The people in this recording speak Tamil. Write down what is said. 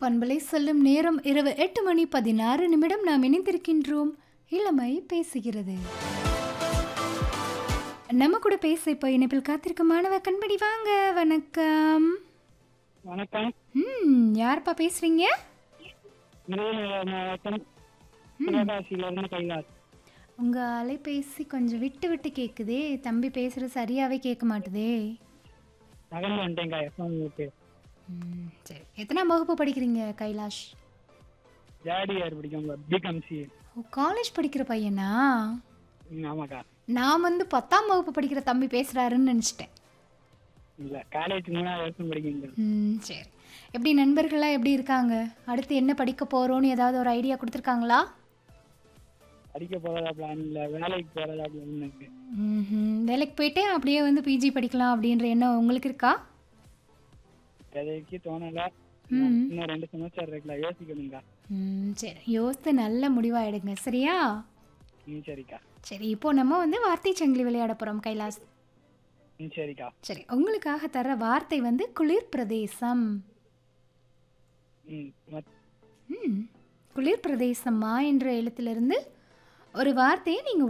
பண்பலை சொல்லும் நேரம் இரவு எட்டு மணி பதினாறு நிமிடம் நாம் இணைந்திருக்கின்றோம் இளமை பேசுகிறது நம்ம கூட பேச இப்போ இணைப்பில் காத்திருக்க மாணவ கண்படி வாங்க வணக்கம் வணக்கம் ம் யார்ப்பா பேசுறீங்க விருதுநகர் மாவட்டம் சிவகாசியிலிருந்து கைலாஸ் உங்க அலைபேசி கொஞ்சம் விட்டு விட்டு கேக்குதே தம்பி பேசுறது சரியாவே கேட்க மாட்டுதே நகர்ந்து வந்துட்டேங்க எஃப்எம் ஓகே ம், சரி எத்தனாம் வகுப்பு படிக்கிறீங்க கைலாஷ் ஜாடி யார் பிடிக்கும் பிகாம்சி ஓ காலேஜ் படிக்கிற பையனா ஆமாக்கா நான் வந்து பத்தாம் வகுப்பு படிக்கிற தம்பி பேசுறாருன்னு நினச்சிட்டேன் இல்ல காலேஜ் மூணாவது வருஷம் படிக்கீங்க ம் சரி எப்படி நண்பர்கள்லாம் எப்படி இருக்காங்க அடுத்து என்ன படிக்க போகிறோன்னு ஏதாவது ஒரு ஐடியா கொடுத்துருக்காங்களா படிக்க போறதா பிளான் இல்ல வேலைக்கு போறதா பிளான் இருக்கு ம் வேலைக்கு போயிட்டே அப்படியே வந்து பிஜி படிக்கலாம் அப்படின்ற எண்ணம் உங்களுக்கு இருக்கா எதைக்கு தோணல ம். இன்னும் ரெண்டு செமஸ்டர் இருக்குல்ல யோசிக்கணுங்க ம் சரி யோசித்து நல்ல முடிவாக எடுங்க சரியா ம் சரிக்கா சரி இப்போ நம்ம வந்து வார்த்தை சங்கிலி விளையாட போகிறோம் கைலாஸ் ம் சரிக்கா சரி உங்களுக்காக தர வார்த்தை வந்து குளிர் பிரதேசம் ம் மத்- ம் குளிர் பிரதேசமா என்ற எழுத்திலிருந்து ஒரு வார்த்தையை நீங்கள்